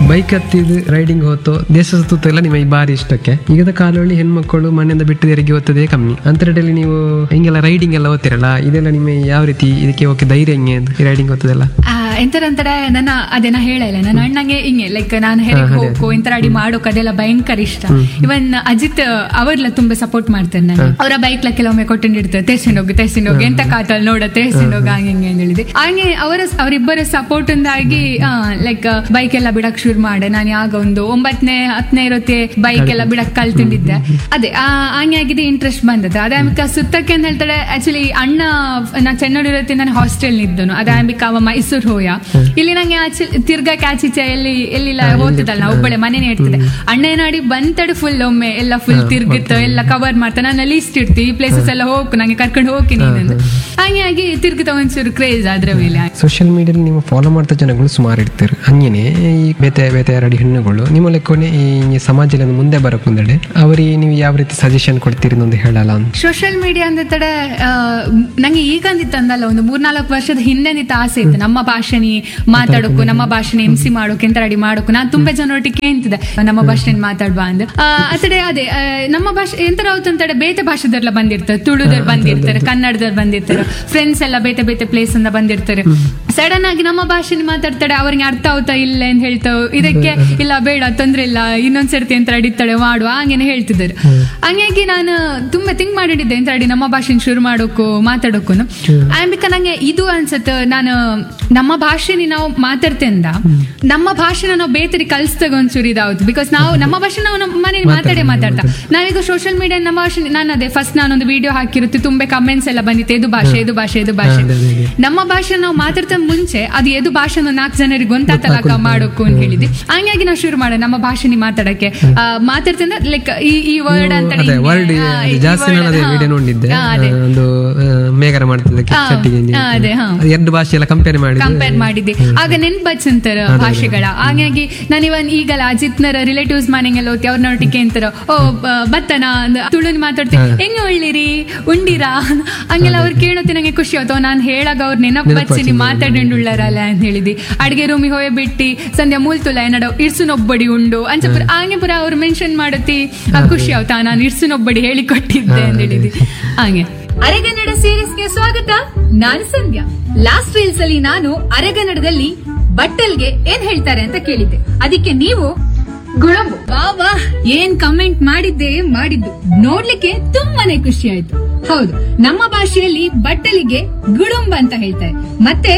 Bike ಹತ್ತಿದ್ದು riding ಹೋತು ದೇಶ ಸುತ್ತ ಎಲ್ಲ ನಿಮಗೆ ಬಾರಿ ಇಷ್ಟಕ್ಕೆ ಈಗದ ಕಾಲದಲ್ಲಿ ಹೆಣ್ಮಕ್ಕಳು ಮನೆಯಿಂದ ಬಿಟ್ಟು ತೆರಿಗೆ ಓದ್ತದೆ ಕಮ್ಮಿ ಅಂತರದಲ್ಲಿ ನೀವು ಹಿಂಗೆಲ್ಲ ರೈಡಿಂಗ್ ಎಲ್ಲ ಓದ್ತಿರಲ್ಲ ಇದೆಲ್ಲ ನಿಮಗೆ ಯಾವ ರೀತಿ ಇದಕ್ಕೆ ಓಕೆ ಧೈರ್ಯ ಹೆಂಗೆ ರೈಡಿಂಗ್ ಓದ್ತದೆಲ್ಲ ಎಂತರಂತಡೆ ನನ್ನ ಅದೇ ನಾ ಹೇಳಲ್ಲ ನನ್ನ ಅಣ್ಣಂಗೆ ಹಿಂಗೆ ಲೈಕ್ ನಾನು ಹೆರಿಗೆ ಹೋಗು ಎಂತರ ಅಡಿ ಮಾಡೋಕ್ ಅದೆಲ್ಲ ಭಯಂಕರ ಇಷ್ಟ ಇವನ್ ಅಜಿತ್ ಅವ್ರಲ್ಲ ತುಂಬಾ ಸಪೋರ್ಟ್ ಮಾಡ್ತಾರೆ ನಾನು ಅವರ ಬೈಕ್ ಲ ಕೆಲವೊಮ್ಮೆ ಕೊಟ್ಟಿರ್ತಾರೆ ತೇರ್ಸ್ಕೊಂಡು ಹೋಗಿ ತೇರ್ಸ್ಕೊಂಡು ಹೋಗಿ ಎಂತ ಕಾತಲ್ ನೋಡ ತೇರ್ಸ್ಕೊಂಡು ಹೋಗಿ ಹಂಗೆ ಹಿಂಗೆ ಅಂತ ಹೇಳಿದೆ ಹಾಗೆ ಅವರ ಅವರಿಬ್ಬರ ಸಪೋರ್ಟ್ ಇಂದಾಗಿ ಲೈಕ್ ಬೈಕ್ ಎಲ್ಲ ಬಿಡಕ್ ಶುರು ಮಾಡೆ ನಾನು ಯಾಗ ಒಂದು ಒಂಬತ್ತನೇ ಹತ್ತನೇ ಇರುತ್ತೆ ಬೈಕ್ ಎಲ್ಲ ಬಿಡಕ್ ಕಲ್ತಿದ್ದೆ ಅದೇ ಆ, ಹಂಗೆ ಆಗಿದೆ ಇಂಟ್ರೆಸ್ಟ್ ಬಂದದ್ದು ಅದೇ ಆಮೇಲೆ ಸುತ್ತಕ್ಕೆ ಅಂತ ಹೇಳ್ತಾರೆ ಆಕ್ಚುಲಿ ಅಣ್ಣ ನಾ ಚೆನ್ನೂರು ಇರುತ್ತೆ ನಾನು ಹಾಸ್ಟೆಲ್ ನಿದ್ದನು ಅದೇ ಆಂಬಿಕ ಅವ ಮೈಸೂರು ಹೋಯ ಇಲ್ಲಿ ನಂಗೆ ಆಚೆ ತಿರ್ಗಕ್ಕೆ ಆಚೀಚೆ ಎಲ್ಲಿ ಎಲ್ಲಿಲ್ಲ ಓದ್ತಿದ್ದಲ್ಲ ನಾ ಒಬ್ಬಳೆ ಮನೇನೆ ಇರ್ತದೆ ಅಣ್ಣ ಏನಾಡಿ ಬಂತಡು ಫುಲ್ ಒಮ್ಮೆ ಎಲ್ಲ ಫುಲ್ ತಿರ್ಗಿತ್ತು ಎಲ್ಲ ಕವರ್ ಮಾಡ್ತಾ ನಾನು ಲಿಸ್ಟ್ ಇರ್ತಿ ಈ ಪ್ಲೇಸಸ್ ಎಲ್ಲ ಹೋಗು ನಂಗೆ ಕರ್ಕೊಂಡು ಹೋಗಿ ನೀನು ಹಂಗೆ ಆಗಿ ತಿರ್ಗಿತ ಒಂಚೂರು ಕ್ರೇಜ್ ಅದ್ರ ಮೇಲೆ ಸೋಷಿಯಲ್ ಮೀಡಿಯಲ್ಲಿ ನೀವು ಫಾಲೋ ಮಾಡ್ತಾ ಜನಗಳು ಸುಮಾರು ಇರ್ತಾರೆ ಹಂಗೇನೆ ಈ ಬೇತೆ ಬೇತೆ ಎರಡು ಹೆಣ್ಣುಗಳು ನಿಮ್ಮ ಲೆಕ್ಕನೆ ಈ ಸಮಾಜದಲ್ಲಿ ಒಂದು ಮುಂದೆ ಬರಕುಂದಡೆ ಅವರಿಗೆ ನೀವು ಯಾವ ರೀತಿ ಸಜೆಷನ್ ಕೊಡ್ತೀರಿ ಒಂದು ಹೇಳಲ್ಲ ಅಂತ ಸೋಷಿಯಲ್ ಮೀಡಿಯಾ ಅಂದ ತಡೆ ಆ, ನಂಗೆ ಈಗ ಅಂದಿತ್ತು ಅಂದಲ್ಲ ಒಂದು ಮೂರ್ನಾಲ್ಕು ವರ್ಷದ ಹಿಂದೆ ನಿಂತ ಆಸೆ ಇತ್ತು ನಮ್ಮ ಭಾಷೆನಿ ಮಾತಾಡೋಕು ನಮ್ಮ ಭಾಷೆನ ಎಂ ಸಿ ಮಾಡೋಕೆ ಎಂತ ರೆಡಿ ಮಾಡೋಕು ನಾನು ತುಂಬಾ ಜನರೊಟ್ಟಿಗೆ ಕೇಳ್ತಿದ್ದೆ ನಮ್ಮ ಭಾಷೆನ ಮಾತಾಡುವ ಅಂದ್ ಆ, ಅತಡೆ ಅದೇ ಆ, ನಮ್ಮ ಭಾಷೆ ಎಂತರ ಅಂತಡೆ ಬೇತೆ ಭಾಷೆದವ್ರೆಲ್ಲ ಬಂದಿರ್ತಾರೆ ತುಳುದವ್ರು ಬಂದಿರ್ತಾರೆ ಕನ್ನಡದವ್ರು ಬಂದಿರ್ತಾರೆ ಫ್ರೆಂಡ್ಸ್ ಎಲ್ಲ ಬೇತೆ ಬೇತೆ ಪ್ಲೇಸ್ ಇಂದ ಬಂದಿರ್ತಾರೆ ಸಡನ್ ಆಗಿ ನಮ್ಮ ಭಾಷೆನ ಮಾತಾಡ್ತಾಳೆ ಅವ್ರಿಗೆ ಅರ್ಥ ಆಗುತ್ತಾ ಇಲ್ಲ ಅಂತ ಹೇಳ್ತಾವ್ ಇದಕ್ಕೆ ಇಲ್ಲ ಬೇಡ ತೊಂದ್ರೆ ಇಲ್ಲ ಇನ್ನೊಂದ್ ಸರ್ತಿ ಅಂತ ಅಡಿತಾಳೆ ಮಾಡುವ ಹಂಗೇನೆ ಹೇಳ್ತಿದ್ದಾರೆ ಹಂಗಾಗಿ ನಾನು ತುಂಬಾ ಥಿಂಕ್ ಮಾಡಿದ್ದೆ ಅಂತ ಅಡಿ ನಮ್ಮ ಭಾಷೆನ ಶುರು ಮಾಡೋಕು ಮಾತಾಡೋಕು ಆಂಬಿಕ ನಂಗೆ ಇದು ಅನ್ಸತ್ತೆ ನಾನು ನಮ್ಮ ಭಾಷೆನಿ ನಾವು ಮಾತಾಡ್ತೇಂದ ನಮ್ಮ ಭಾಷೆನ ನಾವು ಬೇತರಿ ಕಲಿಸ್ದಾಗ ಒಂಚೂರು ಇದಾಗುತ್ತೆ ಬಿಕಾಸ್ ನಾವು ನಮ್ಮ ಭಾಷೆ ನಾವು ನಮ್ಮ ಮನೇಲಿ ಮಾತಾಡೇ ಮಾತಾಡ್ತಾ ನಾವೀಗ ಸೋಷಿಯಲ್ ಮೀಡಿಯಾ ನಮ್ಮ ಭಾಷೆ ನಾನು ಅದೇ ಫಸ್ಟ್ ನಾನೊಂದು ವಿಡಿಯೋ ಹಾಕಿರುತ್ತೆ ತುಂಬಾ ಕಮೆಂಟ್ಸ್ ಎಲ್ಲ ಬಂದಿತ್ತು ಇದು ಭಾಷೆ ಇದು ಭಾಷೆ ಇದು ಭಾಷೆ ನಮ್ಮ ಭಾಷೆ ನಾವು ಮಾತಾಡ್ತಾ ಮುಂಚೆ ಅದು ಎದು ಭಾಷೆ ನಾಲ್ಕು ಜನರಿಗೆ ಗೊಂತಾತಲಕ ಮಾಡೋಕು ಅಂತ ಹೇಳಿದ್ವಿ ಹಂಗಾಗಿ ನಾವು ಶುರು ಮಾಡ ನಮ್ಮ ಭಾಷೆನಿ ಮಾತಾಡಕ್ಕೆ ಆ, ಮಾತಾಡ್ತೇನೆ ಲೈಕ್ ಈ ಈ ವರ್ಡ್ ಅಂತ ಅದೇ ವರ್ಡ್ ಜಾಸ್ತಿ ನಾನು ಅದೇ ವಿಡಿಯೋ ನೋಡಿದ್ದೆ ಆ, ಒಂದು ಆ, ಮೇಘರ ಮಾಡ್ತಿದ್ದೆ ಚಟ್ಟಿಗೆ ಹಾ, ಅದೇ, ಹಾ. ಅದು ಎರಡು ಭಾಷೆ ಎಲ್ಲ ಕಂಪೇರ್ ಮಾಡಿ ಕಂಪೇರ್ ಮಾಡಿದ್ದೆ ಆಗ ನೆನ್ಪು ಬಚ್ಚಂತಾರ ಭಾಷೆಗಳ ಹಾಗಾಗಿ ನಾನು ಇವನ್ ಈಗಲ್ಲ ಅಜಿತ್ನರ ರಿಲೇಟಿವ್ಸ್ ಮನೆಗೆಲ್ಲ ಹೋಗ್ತಿ ಅವ್ರ ನೋಟಿಕೆ ಅಂತಾರ ಓ ಬ- ಬತ್ತನ ಅಂದ್ ತುಳುನ್ ಮಾತಾಡ್ತೀನಿ ಹೆಂಗೆ ಒಳ್ಳಿರಿ ಉಂಡಿರಾ ಹಂಗೆಲ್ಲ ಅವ್ರು ಕೇಳೋತಿ ನಂಗೆ ಖುಷಿ ಆಯ್ತು ನಾನು ಹೇಳಾಗ ಅವ್ರು ನೆನಪು ಬಚ್ಚಿನಿ ಮಾತಾಡಿಂಡುಳ್ಳಾರಲ್ಲ ಅಂತ ಹೇಳಿದಿ ಅಡ್ಗೆ ರೂಮಿಗೆ ಹೋಯ್ ಬಿಟ್ಟಿ ಸಂಧ್ಯಾ ಮೂಲ್ತುಲ ಏನಡ ಇರ್ಸುನೊಬ್ಬಡಿ ಉಂಡು ಅಂಚ ಪುರ ಹಂಗೆ ಪುರ ಅವ್ರು ಮೆನ್ಷನ್ ಮಾಡತಿ ಆ, ಖುಷಿ ಆಯ್ತಾ ನಾನು ಇರ್ಸುನೊಬ್ಬಡಿ ಹೇಳಿ ಕೊಟ್ಟಿದ್ದೆ ಅಂತ ಹೇಳಿದಿ ಹಾಗೆ ಅರೆಗನ್ನಡ ಸೀರೀಸ್ಗೆ ಸ್ವಾಗತ ನಾನು ಸಂಧ್ಯಾ ಲಾಸ್ಟ್ ರೀಲ್ಸ್ ಅಲ್ಲಿ ನಾನು ಅರೆಗನ್ನಡದಲ್ಲಿ ಬಟ್ಟಲ್ಗೆ ಏನ್ ಹೇಳ್ತಾರೆ ಅಂತ ಕೇಳಿದ್ದೆ ಅದಕ್ಕೆ ನೀವು ಗುಳಂಬು ವಾ ವಾ ಏನ್ ಕಮೆಂಟ್ ಮಾಡಿದ್ದೆ ಮಾಡಿದ್ದು ನೋಡ್ಲಿಕ್ಕೆ ತುಂಬಾನೇ ಖುಷಿ ಆಯ್ತು ಹೌದು ನಮ್ಮ ಭಾಷೆಯಲ್ಲಿ ಬಟ್ಟಲಿಗೆ ಗುಳುಂಬ ಅಂತ ಹೇಳ್ತಾರೆ ಮತ್ತೆ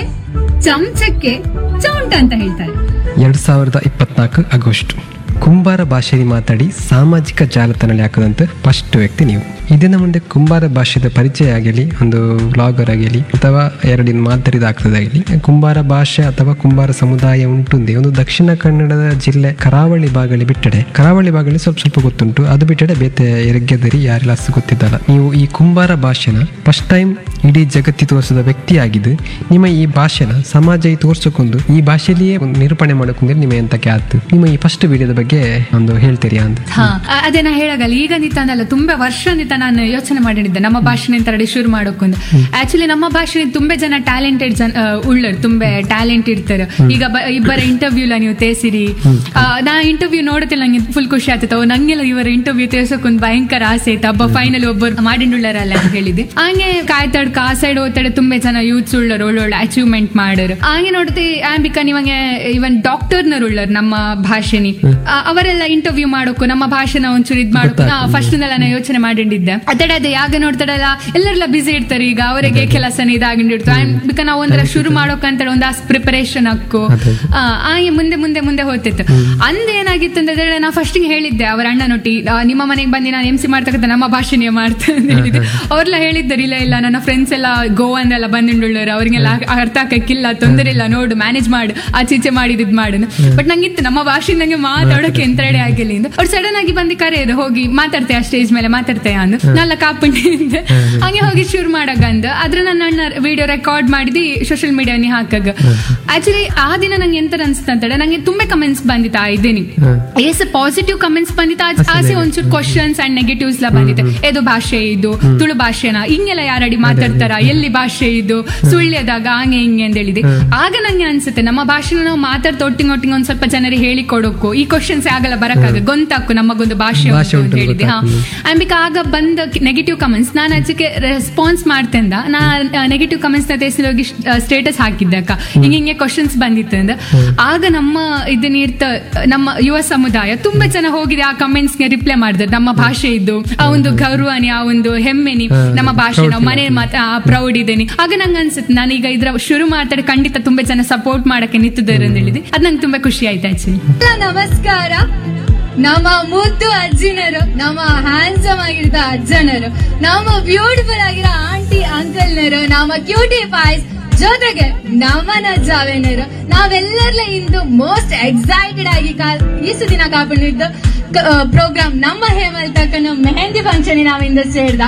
ಚಮಚಕ್ಕೆ ಚೌಂಟ ಅಂತ ಹೇಳ್ತಾರೆ ಎರಡ್ ಸಾವಿರದ ಇಪ್ಪತ್ನಾಲ್ಕು ಆಗಸ್ಟ್ ಕುಂಬಾರ ಭಾಷೆಯಲ್ಲಿ ಮಾತಾಡಿ ಸಾಮಾಜಿಕ ಜಾಲತಾಣದಲ್ಲಿ ಹಾಕದಂತ ಫಸ್ಟ್ ವ್ಯಕ್ತಿ ನೀವು ಇದನ್ನ ಮುಂದೆ ಕುಂಬಾರ ಭಾಷೆದ ಪರಿಚಯ ಆಗಲಿ ಒಂದು ಬ್ಲಾಗರ್ ಆಗಲಿ ಅಥವಾ ಎರಡಿನ ಮಾತಾಡಿದ ಆಗ್ತದಾಗಲಿ ಕುಂಬಾರ ಭಾಷೆ ಅಥವಾ ಕುಂಬಾರ ಸಮುದಾಯ ಉಂಟುಂದೆ ಒಂದು ದಕ್ಷಿಣ ಕನ್ನಡದ ಜಿಲ್ಲೆ ಕರಾವಳಿ ಭಾಗದಲ್ಲಿ ಬಿಟ್ಟಡೆ ಕರಾವಳಿ ಭಾಗದಲ್ಲಿ ಸ್ವಲ್ಪ ಸ್ವಲ್ಪ ಗೊತ್ತುಂಟು ಅದು ಬಿಟ್ಟಡೆ ಬೇತೆ ಎರಗ್ಗೆದರಿ ಯಾರೆಲ್ಲ ಅಷ್ಟು ಗೊತ್ತಿದ್ದಲ್ಲ ನೀವು ಈ ಕುಂಬಾರ ಭಾಷೆನ ಫಸ್ಟ್ ಟೈಮ್ ಇಡೀ ಜಗತ್ತಿ ತೋರಿಸಿದ ವ್ಯಕ್ತಿಯಾಗಿದ್ದು ನಿಮ್ಮ ಈ ಭಾಷೆನ ಸಮಾಜ ತೋರ್ಸಕ್ಕೊಂದು ಈ ಭಾಷೆಯಲ್ಲಿಯೇ ಒಂದು ನಿರೂಪಣೆ ಮಾಡೋಕಂದ್ರೆ ನಿಮ್ಮ ಎಂತಕ್ಕೆ ಆಯ್ತು ನಿಮ್ಮ ಈ ಫಸ್ಟ್ ವಿಡಿಯೋದ ಬಗ್ಗೆ ಒಂದು ಹೇಳ್ತೀರಿ ಅಂತ ಹಾ ಅ- ಅದೇ ನಾ ಹೇಳಾಗಲ್ಲ ಈಗ ನಿಂತ ಅಂದಲ್ಲ ತುಂಬಾ ವರ್ಷ ನಿಂತ ನಾನು ಯೋಚನೆ ಮಾಡಿದ್ದೆ ನಮ್ಮ ಭಾಷೆ ಅಂತ ರೆಡಿ ಶುರು ಮಾಡೋಕೊಂದು ಆಕ್ಚುಲಿ ನಮ್ಮ ಭಾಷೆ ತುಂಬಾ ಜನ ಟ್ಯಾಲೆಂಟೆಡ್ ಜನ ಆ, ಉಳ್ಳರು ತುಂಬಾ ಟ್ಯಾಲೆಂಟ್ ಇರ್ತಾರೆ ಈಗ ಬ- ಇಬ್ಬರ ಇಂಟರ್ವ್ಯೂಲ ನೀವು ತೇಸಿರಿ ಆ, ನಾ ಇಂಟರ್ವ್ಯೂ ನೋಡುತ್ತಿಲ್ಲ ನಂಗೆ ಫುಲ್ ಖುಷಿ ಆಗ್ತದೆ ಅವ್ ನಂಗೆಲ್ಲ ಇವರ ಇಂಟರ್ವ್ಯೂ ತೇರ್ಸಕ್ಕೊಂದು ಭಯಂಕರ ಆಸೆ ಆಯ್ತು ಹಬ್ಬ ಫೈನಲ್ ಒಬ್ಬರು ಮಾಡಿಂಡುಳ್ಳರಲ್ಲ ಅಂತ ಹೇಳಿದೆ ಹಂಗೆ ಕಾಯ್ತಾಡ್ ಆ ಸೈಡ್ ಓದ್ತಾಡೆ ತುಂಬಾ ಜನ ಯೂತ್ಸ್ ಉಳ್ಳರು ಒಳ್ಳೊಳ್ಳೆ ಅಚೀವ್ಮೆಂಟ್ ಮಾಡರು ಹಂಗೆ ನೋಡ್ತಿ ಆಂಬಿಕಾ ನಿಮಗೆ ಇವನ್ ಡಾಕ್ಟರ್ನರ್ ಉಳ್ಳರು ನಮ್ಮ ಭಾಷೆನಿ ಆ, ಅವರೆಲ್ಲ ಇಂಟರ್ವ್ಯೂ ಮಾಡೋಕು ನಮ್ಮ ಭಾಷೆನ ಒಂಚೂರು ಇದ್ ಮಾಡೋಕು ನಾ ಫಸ್ಟ್ ನಾನು ಯೋಚನೆ ಮಾಡಿದ್ದೆ ಅತಡೆ ಅದೇ ಯಾಗ ನೋಡ್ತಾಡಲ್ಲ ಎಲ್ಲರೆಲ್ಲ ಬಿಸಿ ಇರ್ತಾರೆ ಈಗ ಅವರಿಗೆ ಕೆಲಸನ ಇದಾಗಿಂಡಿರ್ತು ಬಿಕ ನಾವು ಒಂದರ ಶುರು ಮಾಡೋಕಂತ ಒಂದು ಪ್ರಿಪರೇಷನ್ ಹಾಕು ಆ, ಹಾಗೆ ಮುಂದೆ ಮುಂದೆ ಮುಂದೆ ಹೋಗ್ತಿತ್ತು ಅಂದ ಏನಾಗಿತ್ತು ಅಂತಂದ್ರೆ ನಾ ಫಸ್ಟ್ ಹೇಳಿದ್ದೆ ಅವರ ಅಣ್ಣನೊಟ್ಟಿ ಆ, ನಿಮ್ಮ ಮನೆಗೆ ಬಂದು ನಾನು ಎಂ ಸಿ ಮಾಡ್ತಕ್ಕಂಥ ನಮ್ಮ ಭಾಷೆನೇ ಮಾಡ್ತೇನೆ ಅಂತ ಹೇಳಿದ್ದೆ ಅವ್ರೆಲ್ಲ ಹೇಳಿದ್ದಾರೆ ಇಲ್ಲ ಇಲ್ಲ ನನ್ನ ಫ್ರೆಂಡ್ಸ್ ಎಲ್ಲ ಗೋವಾನೆಲ್ಲ ಬಂದಿಂಡುಳ್ಳರು ಅವ್ರಿಗೆಲ್ಲ ಅರ್ಥ ಆಕಕ್ಕಿಲ್ಲ ತೊಂದರೆ ಇಲ್ಲ ನೋಡು ಮ್ಯಾನೇಜ್ ಮಾಡು ಆಚೀಚೆ ಮಾಡಿದ್ ಮಾಡು ಬಟ್ ನಂಗಿತ್ತು ನಮ್ಮ ಭಾಷೆ ನಂಗೆ ಮಾತಾಡೋಕೆ ಕೆಂತರಡೆ ಆಗಿಲ್ಲ ಇಂದು ಅವ್ರು ಸಡನ್ ಆಗಿ ಬಂದು ಕರೆಯೋದು ಹೋಗಿ ಮಾತಾಡ್ತೆ ಆ ಸ್ಟೇಜ್ ಮೇಲೆ ಮಾತಾಡ್ತೆ ಅಂದು ನಾಲ್ಲ ಕಾಪುಂಡಿಂದ ಹಂಗೆ ಹೋಗಿ ಶುರು ಮಾಡಗಂದು ಅದ್ರ ನನ್ನ ಅಣ್ಣ ವಿಡಿಯೋ ರೆಕಾರ್ಡ್ ಮಾಡಿದಿ ಸೋಷಿಯಲ್ ಮೀಡಿಯಾನಿ ಹಾಕಾಗ ಆಕ್ಚುಲಿ ಆ ದಿನ ನಂಗೆ ಎಂತ ಅನ್ಸ್ತಂತಡೆ ನಂಗೆ ತುಂಬಾ ಕಮೆಂಟ್ಸ್ ಬಂದಿತ್ತು ಆ ಇದೇನಿ ಎಸ್ ಪಾಸಿಟಿವ್ ಕಮೆಂಟ್ಸ್ ಬಂದಿತ್ತು ಆಚೆ- ಆಸೆ ಒಂಚೂರು ಕ್ವಶನ್ಸ್ ಅಂಡ್ ನೆಗೆಟಿವ್ಸ್ ಎಲ್ಲ ಬಂದಿತ್ತು ಏದು ಭಾಷೆ ಇದು ತುಳು ಭಾಷೆನ ಹಿಂಗೆಲ್ಲ ಯಾರಡಿ ಮಾತಾಡ್ತಾರ ಎಲ್ಲಿ ಭಾಷೆ ಇದು ಸುಳ್ಳ್ಯದಾಗ ಹಂಗೆ ಹಿಂಗೆ ಅಂತ ಹೇಳಿದೆ ಆಗ ನಂಗೆ ಅನ್ಸುತ್ತೆ ನಮ್ಮ ಭಾಷೆನ ನಾವು ಮಾತಾಡ್ತಾ ಒಟ್ಟಿಗೆ ಒಟ್ಟಿಗೆ ಒಂದ್ ಸ್ವಲ್ಪ ಜನರಿಗೆ ಹೇಳಿ ಕೊಡೋಕು ಈ ಕ್ವಶನ್ಸ್ ಆಗಲ್ಲ ಬರಕ್ಕಾಗ ಗೊಂತಾಕು ನಮಗೊಂದು ಭಾಷೆ ಭಾಷೆ ಉಂಟು ಅಂತ ಉಂಟು ಹೇಳಿದೆ ಹಾ ಅಂಬಿಕ ಆಗ ಬಂದ ನೆಗೆಟಿವ್ ಕಮೆಂಟ್ಸ್ ನಾನು ಆಚೆಗೆ ರೆಸ್ಪಾನ್ಸ್ ಮಾಡ್ತಂದ ನಾ ನೆಗೆಟಿವ್ ಕಮೆಂಟ್ಸ್ ನ ತೇಸಿ ಹೋಗಿ ಸ್ಟೇಟಸ್ ಹಾಕಿದ್ದೆ ಅಕ್ಕ ಹಿಂಗೆ ಹಿಂಗೆ ಕ್ವಶನ್ಸ್ ಬಂದಿತ್ತು ಅಂದ ಆಗ ನಮ್ಮ ಇದನ್ನ ಇರ್ತ ನಮ್ಮ ಯುವ ಸಮುದಾಯ ತುಂಬಾ ಜನ ಹೋಗಿದೆ ಆ ಕಮೆಂಟ್ಸ್ ಗೆ ರಿಪ್ಲೈ ಮಾಡಿದ್ರು ನಮ್ಮ ಭಾಷೆ ಇದ್ದು ಆ ಒಂದು ಗೌರವನಿ ಆ ಒಂದು ಹೆಮ್ಮೆನಿ ನಮ್ಮ ಭಾಷೆ ನಾವು ಮನೆ ಮಾತ್ರ ಪ್ರೌಡ್ ಇದ್ದೇನೆ ಆಗ ನಂಗೆ ಅನ್ಸುತ್ತೆ ನಾನೀಗ ಇದ್ರ ಶುರು ಮಾಡ್ತಾರೆ ಖಂಡಿತ ತುಂಬಾ ಜನ ಸಪೋರ್ಟ್ ಮಾಡಕ್ಕೆ ನಿಂತಿದ್ದಾರೆ ಅಂತ ಹೇಳಿದೆ ಅದ್ ನಂಗೆ ತುಂಬಾ ಖುಷಿ ಆಯ್ತು ಆಕ್ಚುಲಿ ನಮಸ್ಕಾರ ನಮ್ಮ ಮುದ್ದು ಅಜ್ಜಿನರು ನಮ್ಮ ಹ್ಯಾಂಡ್ಸಮ್ ಆಗಿರೋ ಅಜ್ಜನರು ನಮ್ಮ ಬ್ಯೂಟಿಫುಲ್ ಆಗಿರೋ ಆಂಟಿ ಅಂಕಲ್ನರು ನಮ್ಮ ಕ್ಯೂಟಿ ಪಾಯ್ಸ್ ಜೊತೆಗೆ ನಮ್ಮನ ಜಾವೇನರು ನಾವೆಲ್ಲರ್ಲ ಇಂದು ಮೋಸ್ಟ್ ಎಕ್ಸೈಟೆಡ್ ಆಗಿ ಕಾ- ಇಷ್ಟು ದಿನ ಕಾಪಾಡಿದ್ದು ಪ್ರೋಗ್ರಾಮ್ ನಮ್ಮ ಹೇಮಲ್ತಕ್ಕನ ಮೆಹಂದಿ ಫಂಕ್ಷನ್ ನಾವಿಂದ ಸೇರ್ದ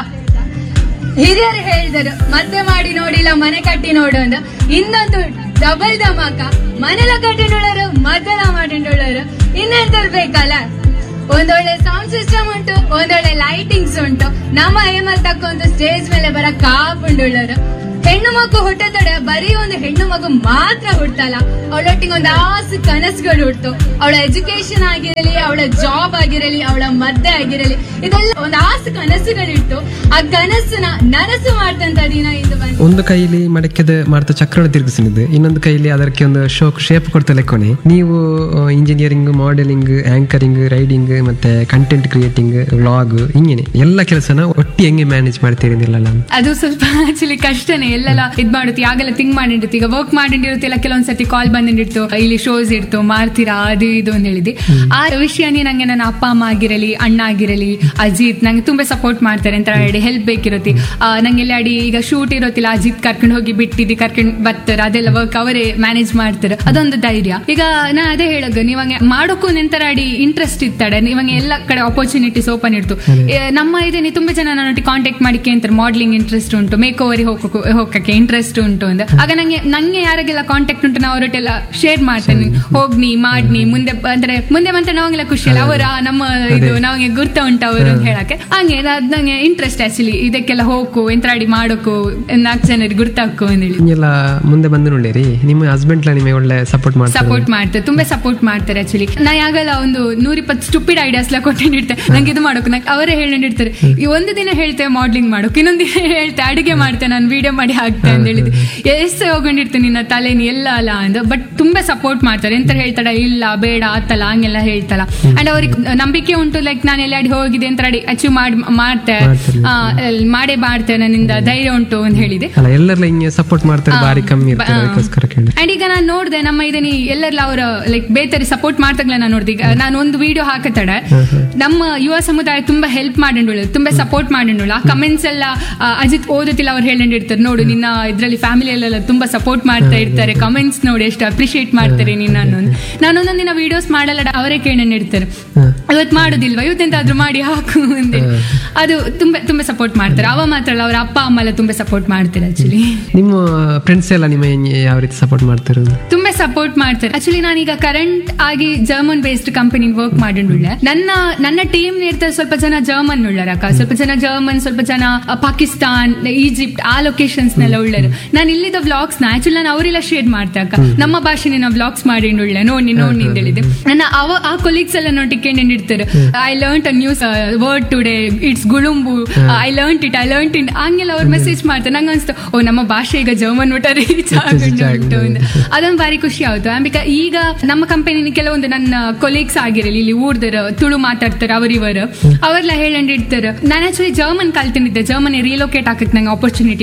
ಹಿರಿಯರು ಹೇಳಿದರು ಮತ್ತೆ ಮಾಡಿ ನೋಡಿಲ್ಲ ಮನೆ ಕಟ್ಟಿ ನೋಡು ಅಂತ ಇನ್ನೊಂದು ಡಬಲ್ ಧಮಾಕ ಮನೆಲ ಕಟ್ಟಿನೊಳರು ಮದ್ದಲ ಮಾಡಿನೊಳರು ಇನ್ನೆಂತಲ್ ಬೇಕಲ್ಲ ಒಂದೊಳ್ಳೆ ಸೌಂಡ್ ಸಿಸ್ಟಮ್ ಉಂಟು ಒಂದೊಳ್ಳೆ ಲೈಟಿಂಗ್ಸ್ ಉಂಟು ನಮ್ಮ ಹೇಮಲ್ ತಕ್ಕೊಂದು ಸ್ಟೇಜ್ ಮೇಲೆ ಬರ ಕಾಪುಂಡುಳ್ಳರು ಹೆಣ್ಣು ಮಗು ಹುಟ್ಟತಡೆ ಬರೀ ಒಂದು ಹೆಣ್ಣು ಮಗು ಮಾತ್ರ ಹುಟ್ಟಲ್ಲ ಅವಳೊಟ್ಟಿಗೆ ಒಂದು ಆಸೆ ಕನಸುಗಳು ಹುಟ್ಟು ಅವಳ ಎಜುಕೇಶನ್ ಆಗಿರಲಿ ಅವಳ ಜಾಬ್ ಆಗಿರಲಿ ಅವಳ ಮದ್ದೆ ಆಗಿರಲಿ ಇದೆಲ್ಲ ಒಂದು ಆಸೆ ಕನಸುಗಳಿಟ್ಟು ಆ ಕನಸನ್ನ ನನಸು ಮಾಡ್ತಂತ ದಿನ ಇದು ಬಂತು ಒಂದು ಕೈಲಿ ಮಡಕೆದ ಮಾಡ್ತಾ ಚಕ್ರ ತಿರುಗಿಸಿದ್ದು ಇನ್ನೊಂದು ಕೈಲಿ ಅದಕ್ಕೆ ಒಂದು ಶೋಕ್ ಶೇಪ್ ಕೊಡ್ತಾ ಲೆಕ್ಕೊನೆ ನೀವು ಇಂಜಿನಿಯರಿಂಗ್ ಮಾಡೆಲಿಂಗ್ ಆಂಕರಿಂಗ್ ರೈಡಿಂಗ್ ಮತ್ತೆ ಕಂಟೆಂಟ್ ಕ್ರಿಯೇಟಿಂಗ್ ವ್ಲಾಗ್ ಹಿಂಗೇನೆ ಎಲ್ಲ ಕೆಲಸನ ಒಟ್ಟಿ ಹೆಂಗೆ ಮ್ಯಾನೇಜ್ ಮಾಡ್ತೀರಿ ನಿಲ್ಲಲ್ಲ ಅಂತ ಅದು ಸ್ವಲ್ಪ ಆಕ್ಚುಲಿ ಕಷ್ಟನೇ ಎಲ್ಲೆಲ್ಲ ಇದ್ ಮಾಡುತ್ತೆ ಆಗೆಲ್ಲ ಥಿಂಕ್ ಮಾಡಿರ್ತಿ ಈಗ ವರ್ಕ್ ಮಾಡಿರ್ತಿಲ್ಲ ಕೆಲವೊಂದ್ಸತಿ ಕಾಲ್ ಬಂದಿರ್ತು ಇಲ್ಲಿ ಶೋಸ್ ಇರ್ತು ಮಾಡ್ತೀರಾ ಅದು ಇದು ಅಂತ ಹೇಳಿದ್ದೆ ಆ ವಿಷಯನೇ ನಂಗೆ ನನ್ನ ಅಪ್ಪ ಅಮ್ಮ ಆಗಿರಲಿ ಅಣ್ಣ ಆಗಿರಲಿ ಅಜಿತ್ ನಂಗೆ ತುಂಬಾ ಸಪೋರ್ಟ್ ಮಾಡ್ತಾರೆ ಅಂತ ಹೇಳಿ ಹೆಲ್ಪ್ ಬೇಕಿರುತ್ತೆ ಆ, ನಂಗೆ ಎಲ್ಲ ಅಡಿ ಈಗ ಶೂಟ್ ಇರೋತಿಲ್ಲ ಅಜಿತ್ ಕರ್ಕೊಂಡು ಹೋಗಿ ಬಿಟ್ಟಿದ್ದು ಕರ್ಕೊಂಡು ಬರ್ತಾರೆ ಅದೆಲ್ಲ ವರ್ಕ್ ಅವರೇ ಮ್ಯಾನೇಜ್ ಮಾಡ್ತಾರೆ ಅದೊಂದು ಧೈರ್ಯ ಈಗ ನಾ ಅದೇ ಹೇಳೋದು ನೀವಂಗೆ ಮಾಡೋಕ್ಕೂ ನಿಂತರ ಅಡಿ ಇಂಟ್ರೆಸ್ಟ್ ಇರ್ತಾಳೆ ನೀವಂಗೆ ಎಲ್ಲ ಕಡೆ ಆಪರ್ಚುನಿಟೀಸ್ ಓಪನ್ ಇರ್ತು ಏ, ನಮ್ಮ ಇದೇನೆ ತುಂಬಾ ಜನ ನನ್ನೊಟ್ಟಿಗೆ ಕಾಂಟ್ಯಾಕ್ಟ್ ಮಾಡಿಕೆ ಅಂತಾರೆ ಮಾಡ್ಲಿಂಗ್ ಇಂಟ್ರೆಸ್ಟ್ ಉಂಟು ಮೇಕ್ ಓವರ್ ಹೋಗಕ್ಕೆ ಹೋಗಕ್ಕೆ ಇಂಟ್ರೆಸ್ಟ್ ಉಂಟು ಅಂತ ಆಗ ನಂಗೆ ನಂಗೆ ಯಾರಿಗೆಲ್ಲ ಕಾಂಟ್ಯಾಕ್ಟ್ ಉಂಟು ನಾವು ಅವರೊಟ್ಟೆಲ್ಲ ಶೇರ್ ಮಾಡ್ತೇನೆ ಹೋಗ್ನಿ ಮಾಡ್ನಿ ಮುಂದೆ ಬ- ಅಂದ್ರೆ ಮುಂದೆ ಬಂತ ನಾವಂಗೆಲ್ಲ ಖುಷಿ ಅಲ್ಲ ಅವರ ನಮ್ಮ ಇದು ನಮಗೆ ಗುರ್ತ ಉಂಟು ಅವರು ಅಂತ ಹೇಳಕ್ಕೆ ಹಂಗೆ ಅದ್ ನಂಗೆ ಇಂಟ್ರೆಸ್ಟ್ ಆಕ್ಚುಲಿ ಇದಕ್ಕೆಲ್ಲ ಹೋಗು ಎಂತ್ರಾಡಿ ಮಾಡೋಕು ನಾಲ್ಕು ಜನರಿಗೆ ಗುರ್ತಾಕು ಅಂತೇಳಿ ಹಿಂಗೆಲ್ಲ ಮುಂದೆ ಬಂದು ನೋಡಿರಿ ನಿಮ್ಮ ಹಸ್ಬೆಂಡ್ ನಿಮಗೆ ಒಳ್ಳೆ ಸಪೋರ್ಟ್ ಮಾಡ್ತಾರೆ ಸಪೋರ್ಟ್ ಮಾಡ್ತಾರೆ ತುಂಬಾ ಸಪೋರ್ಟ್ ಮಾಡ್ತಾರೆ ಆಕ್ಚುಲಿ ನಾ ಯಾಗಲ್ಲ ಒಂದು ನೂರಿಪ್ಪತ್ತು ಸ್ಟುಪಿಡ್ ಐಡಿಯಾಸ್ ಎಲ್ಲ ಕೊಟ್ಟಿರ್ತೆ ನಂಗೆ ಇದು ಮಾಡೋಕೆ ನಂಗೆ ಅವರೇ ಹೇಳಿರ್ತಾರೆ ಈ ಒಂದು ದಿನ ಹೇಳ್ತೇವೆ ಮಾಡ್ಲಿಂಗ್ ಮಾಡೋಕೆ ಇನ್ನೊಂದು ದಿನ ಹೇಳ್ತೆ ಅಡುಗೆ ಮಾಡ್ತೆ ನಾನು ವಿಡಿಯೋ ಮಾಡಿ ಹಾಕ್ತೆ ಅಂತ ಹೇಳಿದ್ದು ಎಷ್ಟು ಹೋಗೊಂಡಿರ್ತೇನೆ ನಿನ್ನ ತಲೆನಿ ಎಲ್ಲ ಅಲ್ಲ ಅಂದ ಬಟ್ ತುಂಬಾ ಸಪೋರ್ಟ್ ಮಾಡ್ತಾರೆ ಎಂತ ಹೇಳ್ತಾರ ಇಲ್ಲ ಬೇಡ ಆತಲ್ಲ ಹಂಗೆಲ್ಲ ಹೇಳ್ತಲ್ಲ ಅಂಡ್ ಅವ್ರಿಗೆ ನಂಬಿಕೆ ಉಂಟು ಲೈಕ್ ನಾನು ಎಲ್ಲಾಡಿ ಹೋಗಿದೆ ಅಂತ ಅಚೀವ್ ಮಾಡಿ ಮಾಡ್ತೆ ಆ, ಎಲ್- ಮಾಡೇ ಮಾಡ್ತೆ ನನ್ನಿಂದ ಧೈರ್ಯ ಉಂಟು ಅಂತ ಹೇಳಿದೆ ಅಲ್ಲ ಎಲ್ಲರೆಲ್ಲ ಹಿಂಗೆ ಸಪೋರ್ಟ್ ಮಾಡ್ತಾರೆ ಬಾರಿ ಕಮ್ಮಿ ಇರ್ತಾರೆ ಅದಕ್ಕೋಸ್ಕರ ಕೇಳಿ ಅಂಡ್ ಈಗ ನಾನು ನೋಡ್ದೆ ನಮ್ಮ ಇದನ್ನ ಎಲ್ಲೆಲ್ಲ ಅವರ ಲೈಕ್ ಬೇತರಿ ಸಪೋರ್ಟ್ ಮಾಡ್ತಾಗ್ಲ ನಾನು ನೋಡ್ದೆ ಈಗ ನಾನು ಒಂದು ವಿಡಿಯೋ ಹಾಕತಡೆ ನಮ್ಮ ಯುವ ಸಮುದಾಯ ತುಂಬಾ ಹೆಲ್ಪ್ ಮಾಡಿಂಡುಳು ತುಂಬಾ ಸಪೋರ್ಟ್ ಮಾಡಿಂಡುಳು ಆ ಕಮೆಂಟ್ಸ್ ಎಲ್ಲ ಆ, ಅಜಿತ್ ಓದುತ್ತಿಲ್ಲ ಅವ್ರು ಹೇಳಿರ್ತಾರೆ ನೋಡು ನಿನ್ನ ಇದ್ರಲ್ಲಿ ಫ್ಯಾಮಿಲಿಯಲ್ಲೆಲ್ಲ ತುಂಬಾ ಸಪೋರ್ಟ್ ಮಾಡ್ತಾ ಇರ್ತಾರೆ ಕಮೆಂಟ್ಸ್ ನೋಡಿ ಎಷ್ಟು ಅಪ್ರಿಶಿಯೇಟ್ ಮಾಡ್ತಾರೆ ನಿನ್ನ ಅನ್ನೋದು ನಾನು ಒಂದೊಂದು ದಿನ ವಿಡಿಯೋಸ್ ಮಾಡಲ್ಲ ಅವರೇ ಕೇಳಿರ್ತಾರೆ ಇವತ್ತು ಮಾಡುದಿಲ್ವಾ ಇವತ್ತೆಂತಾದ್ರೂ ಮಾಡಿ ಹಾಕು ಅಂತೇಳಿ ಅದು ತುಂಬಾ ತುಂಬಾ ಸಪೋರ್ಟ್ ಮಾಡ್ತಾರೆ ಅವ ಮಾತ್ರ ಅಲ್ಲ ಅವ್ರ ಅಪ್ಪ ಅಮ್ಮ ಎಲ್ಲ ತುಂಬಾ ಸಪೋರ್ಟ್ ಮಾಡ್ತಾರೆ ಆಕ್ಚುಲಿ ನಿಮ್ಮ ಫ್ರೆಂಡ್ಸ್ ಎಲ್ಲ ನಿಮ್ಮ ಹೆಂಗೆ ಯಾವ ರೀತಿ ಸಪೋರ್ಟ್ ಮಾಡ್ತಿರೋದು ತುಂಬಾ ಸಪೋರ್ಟ್ ಮಾಡ್ತಾರೆ ಆಕ್ಚುಲಿ ನಾನೀಗ ಕರೆಂಟ್ ಆಗಿ ಜರ್ಮನ್ ಬೇಸ್ಡ್ ಕಂಪನಿ ವರ್ಕ್ ಮಾಡಿಂಡುಳ್ಳೆ ನನ್ನ ನನ್ನ ಟೀಮ್ ಇರ್ತಾರೆ ಸ್ವಲ್ಪ ಜನ ಜರ್ಮನ್ ಉಳ್ಳರಕ್ಕ ಸ್ವಲ್ಪ ಜನ ಜರ್ಮನ್ ಸ್ವಲ್ಪ ಜನ ಅ, ಪಾಕಿಸ್ತಾನ್ ಈಜಿಪ್ಟ್ ಆ ಲೊಕೇಶನ್ಸ್ ನೆಲ್ಲ ಉಳ್ಳರು ನಾನು ಇಲ್ಲಿದ್ದ ವ್ಲಾಗ್ಸ್ ನ ಆಕ್ಚುಲಿ ನಾನು ಅವರೆಲ್ಲ ಶೇರ್ ಮಾಡ್ತೆ ಅಕ್ಕ ನಮ್ಮ ಭಾಷೆನ ನಾವು ವ್ಲಾಗ್ಸ್ ಮಾಡಿಂಡುಳ್ಳೆ ನೋಡಿ ನೋಡಿ ಅಂತ ಹೇಳಿದೆ ನನ್ನ ಅವ ಆ ಕೊಲೀಗ್ಸ್ ಎಲ್ಲ ನೋಟಿಕೊಂಡು ಇರ್ತಾರೆ I learn a news word today it's ಗುಳುಂಬು I learn it I learn it ಹಂಗೆಲ್ಲ ಅವ್ರು ಮೆಸೇಜ್ ಮಾಡ್ತಾರೆ ನಂಗೆ ಅನ್ಸ್ತು ಓ ನಮ್ಮ ಭಾಷೆ ಈಗ ಜರ್ಮನ್ ಊಟ ರೀಚ್ ಆಗುಂಟು ಅಂತ ಅದೊಂದು ಬಾರಿ ಖುಷಿ ಆಯ್ತು ಆಮೇಲೆ ಈಗ ನಮ್ಮ ಕಂಪನಿ ಕೆಲವೊಂದು ನನ್ನ ಕೊಲೀಗ್ಸ್ ಆಗಿರಲಿ ಇಲ್ಲಿ ಊರ್ದರ ತುಳು ಮಾತಾಡ್ತಾರೆ ಅವರಿವರು ಅವರೆಲ್ಲ ಹೇಳಂಡಿರ್ತಾರೆ ನಾನು ಆಕ್ಚುಲಿ ಜರ್ಮನ್ ಕಲ್ತಿದ್ದೆ ಜರ್ಮನಿ ರಿಲೋಕೇಟ್ ಹಾಕಕ್ ನಂಗೆ ಆಪರ್ಚುನಿಟಿ ಬಂದಿತ್ತು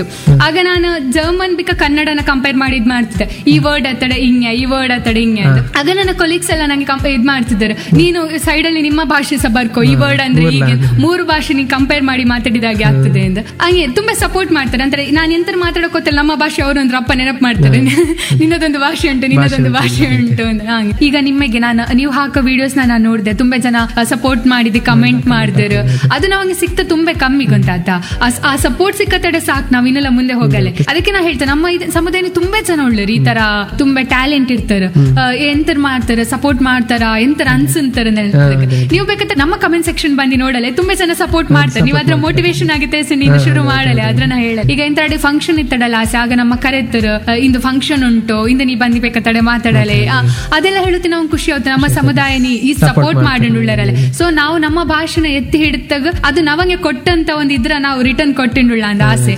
ಆಗ ನಾನು ಜರ್ಮನ್ ಬಿಕ ಕನ್ನಡನ ಕಂಪೇರ್ ಮಾಡಿ ಇದ್ ಮಾಡ್ತಿದ್ದೆ ಈ ವರ್ಡ್ ಅತ್ತಡೆ ಹಿಂಗೆ ಈ ವರ್ಡ್ ಅತ್ತಡೆ ಹಿಂಗೆ ಅಂತ ಆಗ ನನ್ನ ಕೊಲೀಗ್ಸ್ ಎಲ್ಲ ನಂಗೆ ಕಂಪೇರ್ ಇದ್ ಮಾಡ್ತಿದ್ದಾರೆ ನೀನು ಸೈಡ್ ಅಲ್ಲಿ ನಿಮ್ಮ ಭಾಷೆ ಸಹ ಬರ್ಕೋ ಈ ವರ್ಡ್ ಅಂದ್ರೆ ಹೀಗೆ ಮೂರು ಭಾಷೆ ನೀನ್ ಕಂಪೇರ್ ಮಾಡಿ ಮಾತಾಡಿದಾಗೆ ಆಗ್ತದೆ ಅಂತ ಹಂಗೆ ತುಂಬಾ ಸಪೋರ್ಟ್ ಮಾಡ್ತಾರೆ ಅಂದ್ರೆ ನಾನು ಎಂತ ಮಾತಾಡೋಕೋತಿಲ್ಲ ನಮ್ಮ ಭಾಷೆ ಅವರು ಒಂದು ಅಪ್ಪ ನೆನಪು ಮಾಡ್ತಾರೆ ನಿನ್ನದೊಂದು ಭಾಷೆ ಉಂಟು ನಿನ್ನದೊಂದು ಭಾಷೆ ಉಂಟು ಅಂತ ಹಂಗೆ ಈಗ ನಿಮಗೆ ನಾನು ನೀವು ಹಾಕೋ ವಿಡಿಯೋಸ್ ನಾನು ನೋಡಿದೆ ತುಂಬಾ ಜನ ಸಪೋರ್ಟ್ ಮಾಡಿದ್ದು ಕಮೆಂಟ್ ಮಾಡಿದ್ರು ಅದು ನಮಗೆ ಸಿಕ್ತ ತುಂಬಾ ಕಮ್ಮಿ ಗೊತ್ತಾತ ಆ- ಆ ಸಪೋರ್ಟ್ ಸಿಕ್ಕತ್ತಡೆ ಸಾಕು ನಾವು ಇನ್ನೆಲ್ಲ ಮುಂದೆ ಹೋಗಲ್ಲ ಅದಕ್ಕೆ ನಾ ಹೇಳ್ತೇನೆ ನಮ್ಮ ಇದು ಸಮುದಾಯ ತುಂಬಾ ಜನ ಒಳ್ಳೆರು ಈ ತರ ತುಂಬಾ ಟ್ಯಾಲೆಂಟ್ ಇರ್ತಾರೆ ಎಂತರ ಮಾಡ್ತಾರೆ ಸಪೋರ್ಟ್ ಮಾಡ್ತಾರ ಎಂತರ ಅನ್ಸಂತಾರೆ ನೀವು ಬೇಕಾದ್ರೆ ನಮ್ಮ ಕಮೆಂಟ್ ಸೆಕ್ಷನ್ ಬಂದು ನೋಡಲ್ಲ ತುಂಬಾ ಜನ ಸಪೋರ್ಟ್ ಮಾಡ್ತಾರೆ ನೀವು ಅದ್ರ ಮೋಟಿವೇಶನ್ ಆಗುತ್ತೆ ಸರ್ ನೀನು ಶುರು ಮಾಡಲ್ಲ ಅದ್ರ ನಾ ಹೇಳ ಈಗ ಎಂತ ಫಂಕ್ಷನ್ ಇತ್ತಡಲ್ಲ ಆಸೆ ಆಗ ನಮ್ಮ ಕರೆತರು ಇಂದು ಫಂಕ್ಷನ್ ಉಂಟು ಇಂದು ನೀ ಬಂದಿ ಬೇಕಾತಡೆ ಮಾತಾಡಲೆ ಆ, ಅದೆಲ್ಲ ಹೇಳುತ್ತೆ ನಾವು ಖುಷಿ ಆಗುತ್ತೆ ನಮ್ಮ ಸಮುದಾಯ ನೀ ಈ ಸಪೋರ್ಟ್ ಮಾಡಿಂಡುಳ್ಳರಲ್ಲ ಸೊ ನಾವು ನಮ್ಮ ಭಾಷೆನ ಎತ್ತಿ ಹಿಡಿದಾಗ ಅದು ನಮಗೆ ಕೊಟ್ಟಂತ ಒಂದು ಇದ್ರ ನಾವು ರಿಟರ್ನ್ ಕೊಟ್ಟಿಂಡುಳ್ಳ ಅಂತ ಆಸೆ